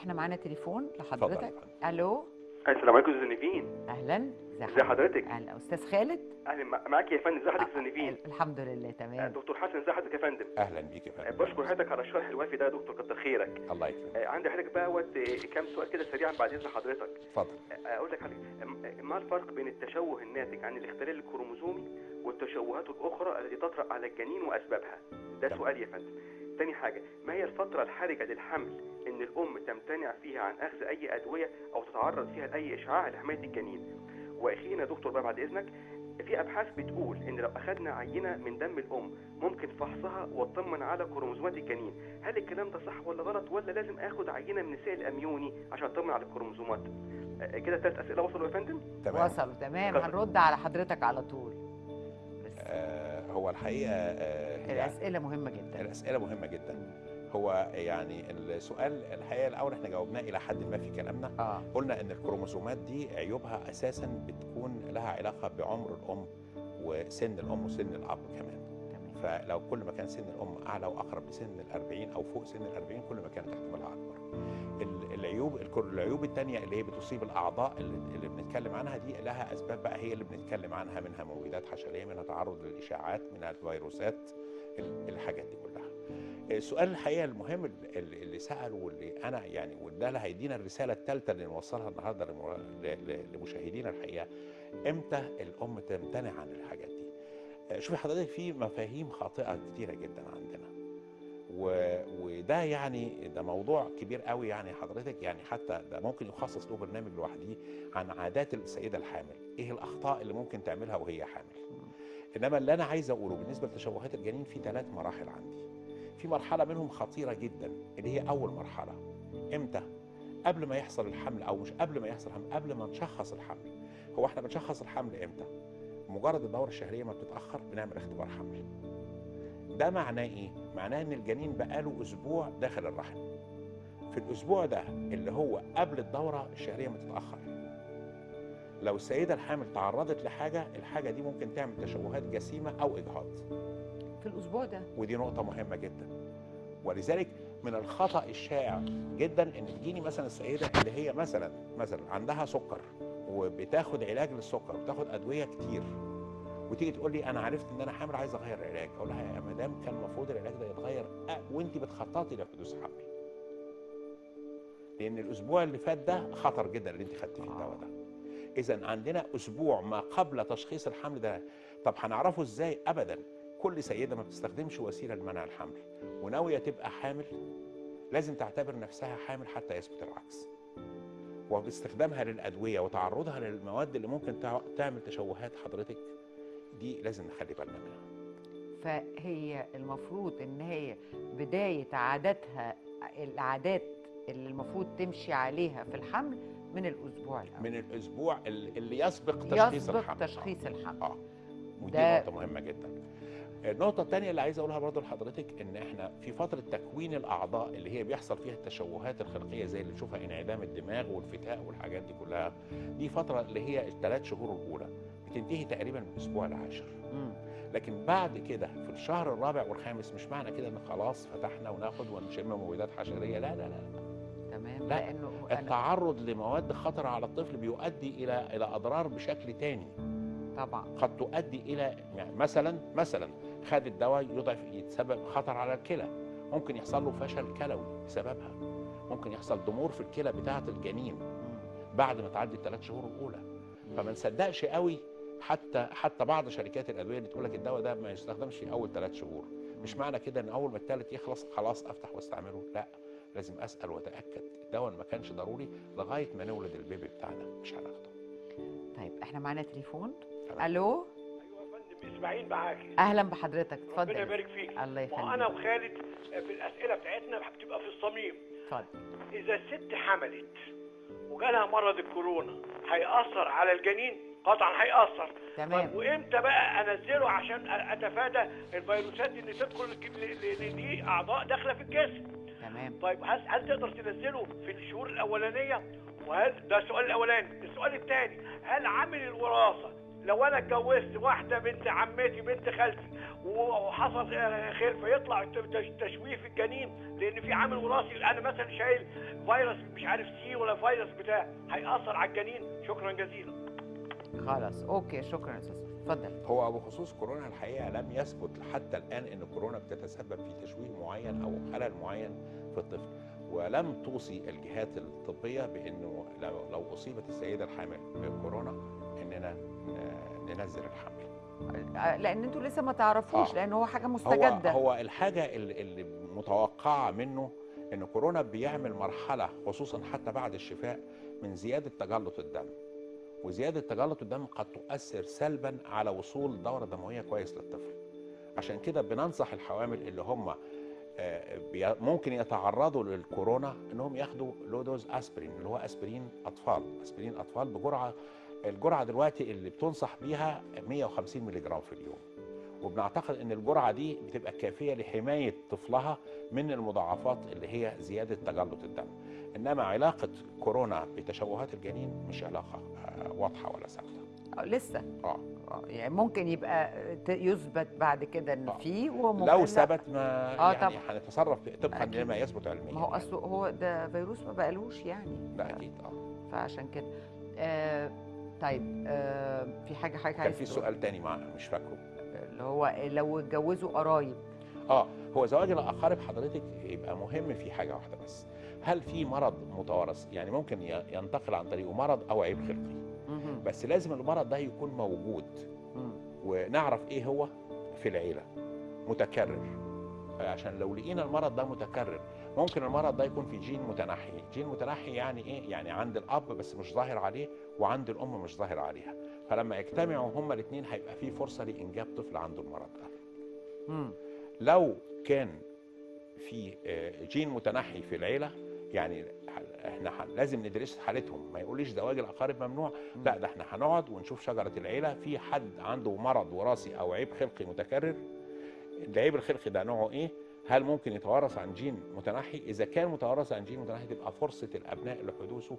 احنا معانا تليفون لحضرتك اتفضل. الو السلام عليكم استاذ نيفين اهلا ازي حضرتك اهلا استاذ خالد اهلا مع- معاك يا فندم ازي حضرتك استاذ نيفين آه، الحمد لله آه، تمام دكتور حسن ازي حضرتك يا فندم اهلا بيك يا آه، فندم بشكر حضرتك على الشرح الوافي ده يا دكتور كتر خيرك الله يكرمك آه، عندي حضرتك بقى وقت آه، كام سؤال كده سريعا بعد اذن حضرتك اتفضل آه، اقول لك حضرتك آه، ما الفرق بين التشوه الناتج عن الاختلال الكروموزومي والتشوهات الاخرى التي تطرا على الجنين واسبابها ده تمام. سؤال يا فندم تاني حاجه ما هي الفتره الحرجه للحمل ان الام تمتنع فيها عن اخذ اي ادويه او تتعرض فيها لاي اشعاع لحمايه الجنين واخيرا يا دكتور بقى بعد اذنك في ابحاث بتقول ان لو اخذنا عينه من دم الام ممكن فحصها واطمن على كروموزومات الجنين هل الكلام ده صح ولا غلط ولا لازم اخد عينه من السائل الاميوني عشان اطمن على الكروموزومات آه، كده ثلاث اسئله وصلوا يا فندم تمام وصلوا تمام شكراً. هنرد على حضرتك على طول بس آه هو الحقيقه آه يعني الاسئله مهمه جدا الاسئله مهمه جدا هو يعني السؤال الحقيقه الاول احنا جاوبناه الى حد ما في كلامنا اه قلنا ان الكروموسومات دي عيوبها اساسا بتكون لها علاقه بعمر الام وسن الام وسن الاب كمان تمام فلو كل ما كان سن الام اعلى واقرب لسن الأربعين او فوق سن الأربعين كل ما كانت احتمالها اكبر ال- العيوب الكر- العيوب الثانيه اللي هي بتصيب الاعضاء اللي, اللي بنتكلم عنها دي لها اسباب بقى هي اللي بنتكلم عنها منها مبيدات حشريه منها تعرض للاشاعات منها الفيروسات ال- الحاجات دي كلها السؤال الحقيقه المهم اللي اللي ساله واللي انا يعني وده اللي هيدينا الرساله الثالثه اللي نوصلها النهارده لمر- ل- ل- لمشاهدينا الحقيقه امتى الام تمتنع عن الحاجات دي آه، شوفي حضرتك في مفاهيم خاطئه كتيره جدا عندنا و... وده يعني ده موضوع كبير قوي يعني حضرتك يعني حتى ده ممكن يخصص له برنامج لوحده عن عادات السيده الحامل ايه الاخطاء اللي ممكن تعملها وهي حامل انما اللي انا عايز اقوله بالنسبه لتشوهات الجنين في ثلاث مراحل عندي في مرحله منهم خطيره جدا اللي هي اول مرحله امتى قبل ما يحصل الحمل او مش قبل ما يحصل الحمل قبل ما نشخص الحمل هو احنا بنشخص الحمل امتى مجرد الدوره الشهريه ما بتتاخر بنعمل اختبار حمل ده معناه ايه معناه ان الجنين بقاله اسبوع داخل الرحم في الاسبوع ده اللي هو قبل الدوره الشهريه ما تتاخر لو السيده الحامل تعرضت لحاجه الحاجه دي ممكن تعمل تشوهات جسيمه او اجهاض في الاسبوع ده ودي نقطة مهمة جدا ولذلك من الخطأ الشائع جدا ان تجيني مثلا السيدة اللي هي مثلا مثلا عندها سكر وبتاخد علاج للسكر وبتاخد ادوية كتير وتيجي تقول لي انا عرفت ان انا حامل عايز اغير العلاج اقول لها يا مدام كان المفروض العلاج ده يتغير أه وانت بتخططي لحدوث حمل لان الاسبوع اللي فات ده خطر جدا اللي انت خدتيه الدواء ده اذا عندنا اسبوع ما قبل تشخيص الحمل ده طب هنعرفه ازاي ابدا كل سيده ما بتستخدمش وسيله لمنع الحمل وناويه تبقى حامل لازم تعتبر نفسها حامل حتى يثبت العكس وباستخدامها للادويه وتعرضها للمواد اللي ممكن تع- تعمل تشوهات حضرتك دي لازم نخلي بالنا منها فهي المفروض ان هي بدايه عاداتها العادات اللي المفروض تمشي عليها في الحمل من الاسبوع الاول من الاسبوع ال- اللي يسبق تشخيص يسبق الحمل تشخيص الحمل اه ودي ده- نقطة مهمة جدا. النقطة الثانية اللي عايز أقولها برضو لحضرتك إن إحنا في فترة تكوين الأعضاء اللي هي بيحصل فيها التشوهات الخلقية زي اللي نشوفها انعدام الدماغ والفتاء والحاجات دي كلها دي فترة اللي هي الثلاث شهور الأولى بتنتهي تقريبا من الأسبوع العاشر. مم. لكن بعد كده في الشهر الرابع والخامس مش معنى كده إن خلاص فتحنا وناخد ونشم مبيدات حشرية لا لا لا تمام لا، لانه أنا التعرض لمواد خطرة على الطفل بيؤدي إلى إلى أضرار بشكل تاني. طبعا قد تؤدي الى يعني مثلا مثلا خد الدواء يضعف يتسبب خطر على الكلى ممكن يحصل له فشل كلوي بسببها ممكن يحصل ضمور في الكلى بتاعه الجنين مم. بعد ما تعدي الثلاث شهور الاولى فما نصدقش قوي حتى حتى بعض شركات الادويه اللي تقول لك الدواء ده ما يستخدمش في اول ثلاث شهور مش معنى كده ان اول ما الثالث يخلص خلاص افتح واستعمله لا لازم اسال واتاكد الدواء ما كانش ضروري لغايه ما نولد البيبي بتاعنا مش هناخده طيب احنا معانا تليفون تمام. الو ايوه يا فندم اسماعيل معاكي اهلا بحضرتك ربنا اتفضل يبارك فيك الله ما هو انا يخليك وخالد في الاسئله بتاعتنا بتبقى في الصميم اتفضل اذا الست حملت وجالها مرض الكورونا هيأثر على الجنين قطعا هيأثر تمام. طيب وامتى بقى انزله عشان أ- اتفادى الفيروسات دي اللي تدخل الج- ل- ل- دي اعضاء داخله في الجسم تمام طيب هل هل تقدر تنزله في الشهور الاولانيه وهل ده السؤال الاولاني السؤال الثاني هل عامل الوراثه لو انا اتجوزت واحده بنت عمتي بنت خالتي وحصل آه، خير فيطلع تش- تشويه في الجنين لان في عامل وراثي انا مثلا شايل فيروس مش عارف سي ولا فيروس بتاع هياثر على الجنين شكرا جزيلا خلاص اوكي شكرا يا استاذ اتفضل هو بخصوص كورونا الحقيقه لم يثبت حتى الان ان كورونا بتتسبب في تشويه معين او خلل معين في الطفل ولم توصي الجهات الطبيه بانه لو, لو اصيبت السيده الحامل بكورونا اننا ن- ننزل الحمل آه، لان انتوا لسه ما تعرفوش آه. لان هو حاجه هو مستجده هو الحاجه اللي, اللي متوقعه منه ان كورونا بيعمل مرحله خصوصا حتى بعد الشفاء من زياده تجلط الدم وزياده تجلط الدم قد تؤثر سلبا على وصول دوره دمويه كويس للطفل عشان كده بننصح الحوامل اللي هم آه، بي- ممكن يتعرضوا للكورونا انهم ياخدوا لو دوز اسبرين اللي هو اسبرين اطفال اسبرين اطفال بجرعه الجرعه دلوقتي اللي بتنصح بيها 150 مللي جرام في اليوم وبنعتقد ان الجرعه دي بتبقى كافيه لحمايه طفلها من المضاعفات اللي هي زياده تجلط الدم انما علاقه كورونا بتشوهات الجنين مش علاقه آه، واضحه ولا ثابته آه، لسه اه آه، يعني ممكن يبقى ت- يثبت بعد كده ان آه. في وممكن لو لا. ثبت ما آه، يعني طبعا. هنتصرف طبقا أكيد. لما يثبت علميا ما هو يعني. اصله هو ده فيروس ما بقالوش يعني لا اكيد اه فعشان كده آه طيب آه في حاجه حضرتك كان عايز في تقول؟ سؤال تاني مع مش فاكره اللي هو لو اتجوزوا قرايب اه هو زواج الاقارب حضرتك يبقى مهم في حاجه واحده بس هل في مرض متوارث يعني ممكن ي- ينتقل عن طريقه مرض او عيب خلقي مهم. بس لازم المرض ده يكون موجود مم. ونعرف ايه هو في العيله متكرر عشان لو لقينا المرض ده متكرر ممكن المرض ده يكون في جين متنحي جين متنحي يعني ايه يعني عند الاب بس مش ظاهر عليه وعند الام مش ظاهر عليها فلما يجتمعوا هما الاثنين هيبقى في فرصه لانجاب طفل عنده المرض ده مم. لو كان في آه، جين متنحي في العيله يعني احنا ح- لازم ندرس حالتهم ما يقوليش زواج الاقارب ممنوع لا ده احنا هنقعد ونشوف شجره العيله في حد عنده مرض وراثي او عيب خلقي متكرر العيب الخلقي ده نوعه ايه هل ممكن يتوارث عن جين متنحي اذا كان متوارث عن جين متنحي تبقى فرصه الابناء لحدوثه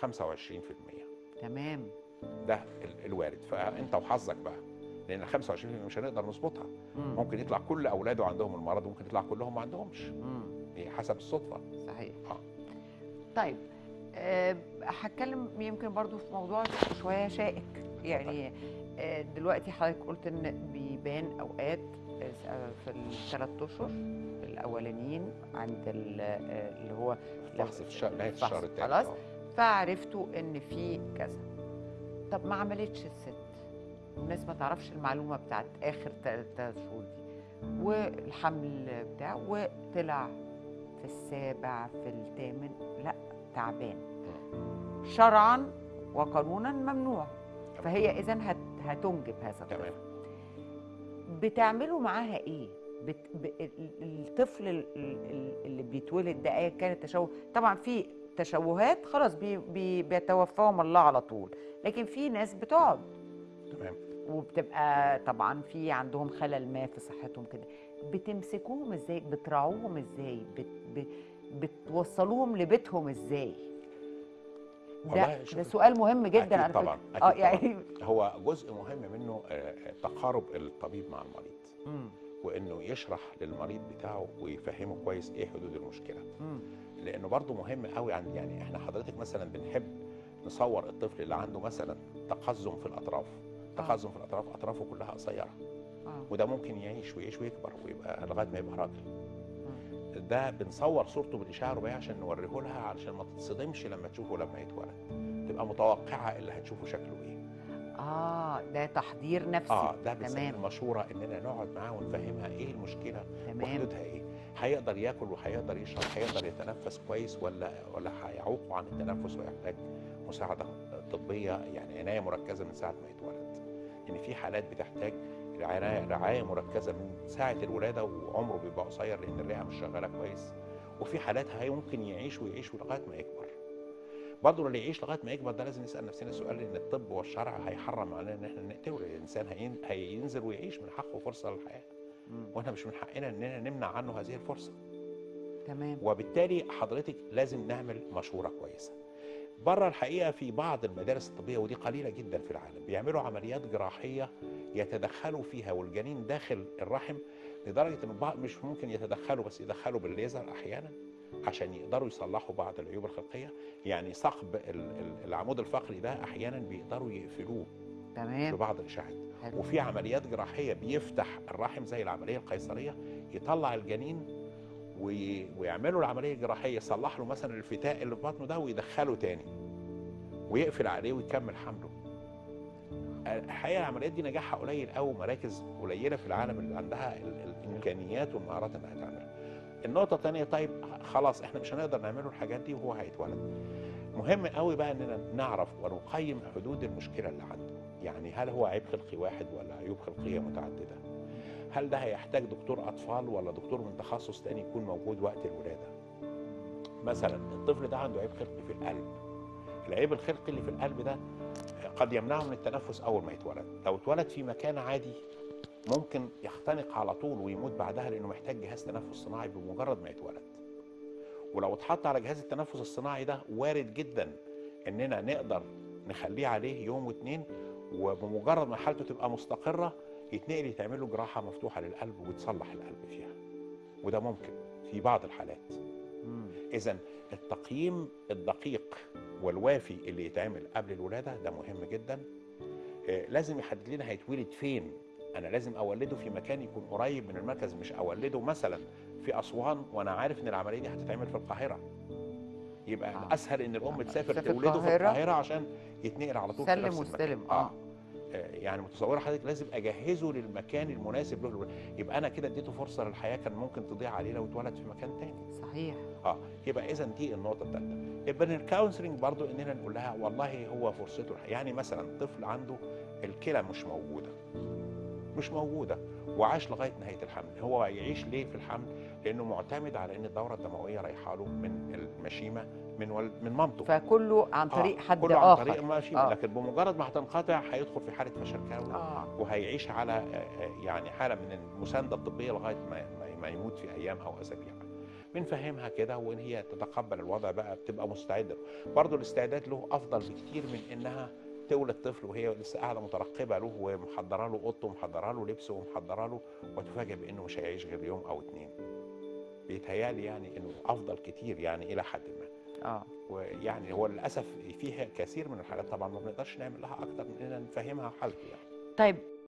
25% تمام ده ال- الوارد فانت وحظك بقى لان ال 25% مش هنقدر نظبطها مم. ممكن يطلع كل اولاده عندهم المرض وممكن يطلع كلهم ما عندهمش مم. هي حسب الصدفه صحيح آه. طيب آه، هتكلم يمكن برضو في موضوع شويه شائك يعني آه، دلوقتي حضرتك قلت ان بيبان اوقات آه، في الثلاث اشهر الاولانيين عند ال- آه، اللي هو فحص في الشهر نهايه الفحص، الشهر الثالث خلاص آه. فعرفتوا ان في كذا طب ما عملتش الست الناس ما تعرفش المعلومه بتاعت اخر ثلاث شهور دي والحمل بتاع وطلع في السابع في الثامن لا تعبان شرعا وقانونا ممنوع فهي اذا هتنجب هذا الطفل تمام بتعملوا معاها ايه بت... ب... ال- الطفل ال- ال- اللي بيتولد ده ايا كان التشوه طبعا في تشوهات خلاص بي... بي... بيتوفاهم الله على طول لكن في ناس بتقعد تمام وبتبقى طبعا في عندهم خلل ما في صحتهم كده بتمسكوهم ازاي بتراعوهم ازاي بت... ب... بتوصلوهم لبيتهم ازاي والله ده, شوف- ده سؤال مهم جدا أكيد على فكرة. طبعا أكيد اه طبعا. يعني هو جزء مهم منه آه، تقارب الطبيب مع المريض مم. وانه يشرح للمريض بتاعه ويفهمه كويس ايه حدود المشكله مم. لانه برضه مهم قوي عن يعني احنا حضرتك مثلا بنحب نصور الطفل اللي عنده مثلا تقزم في الاطراف تقزم في الاطراف اطرافه كلها قصيره آه. وده ممكن يعيش ويعيش ويكبر ويبقى لغايه ما يبقى راجل ده بنصور صورته بالاشعه الرباعيه عشان نوريه لها علشان ما تتصدمش لما تشوفه لما يتولد تبقى متوقعه اللي هتشوفه شكله ايه اه ده تحضير نفسي اه ده بنسميه تمام المشوره اننا نقعد معاه ونفهمها ايه المشكله تمام وحدودها ايه هيقدر ياكل وهيقدر يشرب هيقدر يتنفس كويس ولا ولا هيعوقه عن التنفس ويحتاج مساعده طبيه يعني عنايه مركزه من ساعه ما يتولد يعني في حالات بتحتاج رعايه رعايه مركزه من ساعه الولاده وعمره بيبقى قصير لان الرئه مش شغاله كويس وفي حالات هي ممكن يعيش ويعيش لغايه ما يكبر برضه اللي يعيش لغايه ما يكبر ده لازم نسال نفسنا سؤال ان الطب والشرع هيحرم علينا ان احنا نقتله الانسان هين- هينزل ويعيش من حقه فرصه للحياه مم. واحنا مش من حقنا اننا نمنع عنه هذه الفرصه تمام وبالتالي حضرتك لازم نعمل مشوره كويسه بره الحقيقه في بعض المدارس الطبيه ودي قليله جدا في العالم بيعملوا عمليات جراحيه يتدخلوا فيها والجنين داخل الرحم لدرجه ان بعض مش ممكن يتدخلوا بس يدخلوا بالليزر احيانا عشان يقدروا يصلحوا بعض العيوب الخلقيه يعني ثقب ال- ال- العمود الفقري ده احيانا بيقدروا يقفلوه في تمام بعض الاشاعات حلو. وفي عمليات جراحيه بيفتح الرحم زي العمليه القيصريه يطلع الجنين وي... ويعملوا العمليه الجراحيه يصلح له مثلا الفتاء اللي في بطنه ده ويدخله تاني ويقفل عليه ويكمل حمله الحقيقه العمليات دي نجاحها قليل قوي مراكز قليله في العالم اللي عندها ال- ال- الامكانيات والمهارات انها تعملها النقطه الثانيه طيب خلاص احنا مش هنقدر نعمله الحاجات دي وهو هيتولد مهم قوي بقى اننا نعرف ونقيم حدود المشكله اللي عنده يعني هل هو عيب خلقي واحد ولا عيوب خلقيه متعدده هل ده هيحتاج دكتور اطفال ولا دكتور من تخصص تاني يكون موجود وقت الولاده مثلا الطفل ده عنده عيب خلقي في القلب العيب الخلقي اللي في القلب ده قد يمنعه من التنفس اول ما يتولد لو اتولد في مكان عادي ممكن يختنق على طول ويموت بعدها لانه محتاج جهاز تنفس صناعي بمجرد ما يتولد ولو اتحط على جهاز التنفس الصناعي ده وارد جدا اننا نقدر نخليه عليه يوم واتنين وبمجرد ما حالته تبقى مستقره يتنقل يتعمل له جراحه مفتوحه للقلب وتصلح القلب فيها وده ممكن في بعض الحالات مم. اذا التقييم الدقيق والوافي اللي يتعمل قبل الولاده ده مهم جدا آه، لازم يحدد لنا هيتولد فين انا لازم اولده في مكان يكون قريب من المركز مش اولده مثلا في اسوان وانا عارف ان العمليه دي هتتعمل في القاهره يبقى آه. الاسهل ان الام يعني تسافر تسافر تولده في القاهرة. القاهره عشان يتنقل على طول في سلم نفس المكان. واستلم اه اه آه، يعني متصوره حضرتك لازم اجهزه للمكان المناسب له للولاده. يبقى انا كده اديته فرصه للحياه كان ممكن تضيع عليه لو اتولد في مكان تاني صحيح اه يبقى اذا دي النقطه الثالثه يبقى الكونسلنج برضو اننا نقول لها والله هو فرصته الحقيقة. يعني مثلا طفل عنده الكلى مش موجوده مش موجوده وعاش لغايه نهايه الحمل هو هيعيش ليه في الحمل لانه معتمد على ان الدوره الدمويه رايحه له من المشيمه من ولد من مامته فكله عن آه، طريق حد كله عن اخر طريق المشيمه آه. لكن بمجرد ما هتنقطع هيدخل في حاله فشل كلوي اه وهيعيش على آه، آه، يعني حاله من المسانده الطبيه لغايه ما ما- ما يموت في ايام او اسابيع بنفهمها كده وان هي تتقبل الوضع بقى بتبقى مستعده برضه الاستعداد له افضل بكتير من انها تولد طفل وهي لسه قاعده مترقبه له ومحضره له اوضته ومحضره له لبسه ومحضره له وتفاجئ بانه مش هيعيش غير يوم او اتنين بيتهيالي يعني انه افضل كتير يعني الى حد ما اه ويعني هو للاسف فيها كثير من الحالات طبعا ما بنقدرش نعمل لها اكتر من اننا نفهمها حالته يعني طيب